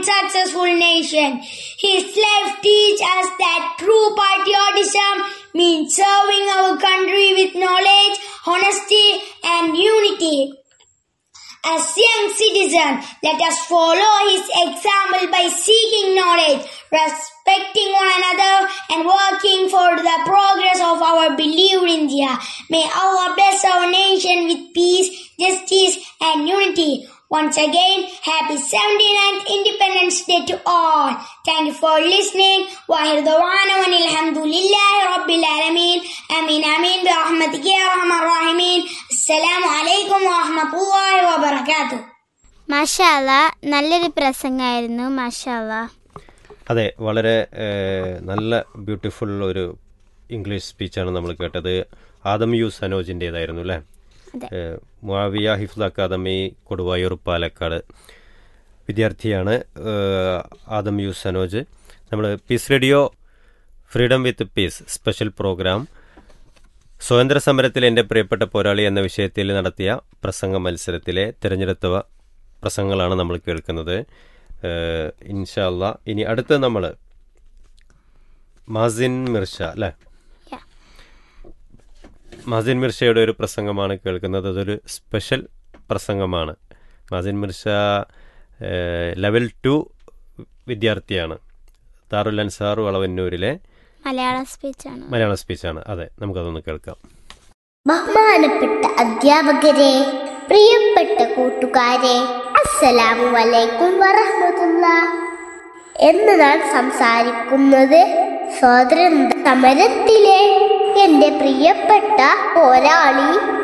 successful nation. His life teaches us that true patriotism means serving our country with knowledge, honesty, and unity. As young citizens, let us follow his example by seeking knowledge, respecting one another, and working for the progress of our beloved India. May Allah bless our nation with peace, justice, and unity. Once again, happy 79th Independence Day to all. Thank you for listening. وآخر دعوانا وأن الحمد لله رب العالمين آمين آمين برحمتك يا أرحم الراحمين السلام عليكم ورحمة الله وبركاته മാഷാല്ല നല്ലൊരു പ്രസംഗമായിരുന്നു മാഷാല്ല അതെ വളരെ ഏഹ്, നല്ല beautiful ഒരു English സ്പീച്ചാണ് നമ്മൾ കേട്ടത് Adam U സനോജിൻ്റേതായിരുന്നു അല്ലേ അതെ. ഏഹ്, മുആവിയ ഹിഫ്ദ് അക്കാദമി കൊടുവായൂർ പാലക്കാട് വിദ്യാർത്ഥിയാണ് ഏഹ്, ആദം യു സനോജ് നമ്മൾ peace radio freedom with peace special programme സ്വാതന്ത്ര്യ സമരത്തിൽ എൻ്റെ പ്രിയപ്പെട്ട പോരാളി എന്ന വിഷയത്തിൽ നടത്തിയ പ്രസംഗ മത്സരത്തിലെ തിരഞ്ഞെടുത്ത പ്രസംഗങ്ങളാണ് നമ്മൾ കേൾക്കുന്നത് ഏഹ്, ഇൻഷാ അല്ലാ ഇനി അടുത്ത് നമ്മൾ മാസിൻ മിർഷ അല്ലേ Yeah. മാസിൻ മിർഷയുടെ ഒരു പ്രസംഗമാണ് കേൾക്കുന്നത് അതൊരു സ്പെഷ്യൽ പ്രസംഗമാണ് മാസിൻ മിർഷ ഏഹ്, ലെവൽ ടു വിദ്യാർത്ഥിയാണ് ദാറുൽ അൻസാർ വളവന്നൂരിലെ മലയാളം സ്പീച്ചാണ് മലയാള സ്പീച്ചാണ് അതെ നമുക്കതൊന്ന് കേൾക്കാം ബഹുമാനപ്പെട്ട അധ്യാപകരെ പ്രിയപ്പെട്ട കൂട്ടുകാരെ അസ്സലാമു അലൈക്കും വറഹ്മത്തുള്ള എന്ന് ഞാൻ സംസാരിക്കുന്നത് സ്വാതന്ത്ര്യ സമരത്തിലെ എന്റെ പ്രിയപ്പെട്ട പോരാളി